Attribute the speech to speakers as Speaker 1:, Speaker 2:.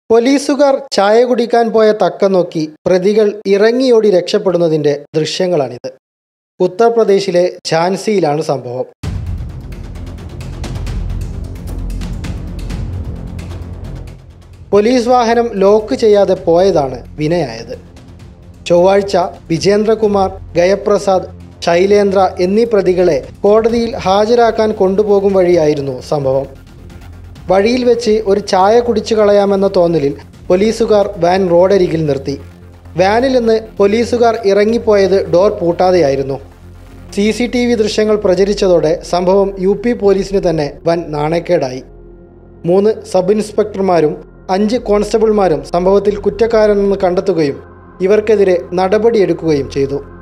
Speaker 1: പോലീസുകാർ ചായ കുടിക്കാൻ പോയ തക്കം നോക്കി പ്രതികൾ ഇറങ്ങിയോടി രക്ഷപ്പെടുന്നതിന്റെ ദൃശ്യങ്ങളാണിത് ഉത്തർപ്രദേശിലെ ഝാൻസിയിലാണ് സംഭവം പോലീസ് വാഹനം ലോക്ക് ചെയ്യാതെ പോയതാണ് വിനയായത് ചൊവ്വാഴ്ച വിജേന്ദ്രകുമാർ ഗയപ്രസാദ് ശൈലേന്ദ്ര എന്നീ പ്രതികളെ കോടതിയിൽ ഹാജരാക്കാൻ കൊണ്ടുപോകും വഴിയായിരുന്നു സംഭവം വഴിയിൽ വെച്ച് ഒരു ചായ കുടിച്ചു കളയാമെന്ന തോന്നലിൽ പോലീസുകാർ വാൻ റോഡരികിൽ നിർത്തി വാനിൽ നിന്ന് പോലീസുകാർ ഇറങ്ങിപ്പോയത് ഡോർ പൂട്ടാതെയായിരുന്നു സി സി ടി വി ദൃശ്യങ്ങൾ പ്രചരിച്ചതോടെ സംഭവം യു പി പോലീസിന് തന്നെ വൻ നാണക്കേടായി മൂന്ന് സബ് ഇൻസ്പെക്ടർമാരും അഞ്ച് കോൺസ്റ്റബിൾമാരും സംഭവത്തിൽ കുറ്റക്കാരെന്ന് കണ്ടെത്തുകയും ഇവർക്കെതിരെ നടപടിയെടുക്കുകയും ചെയ്തു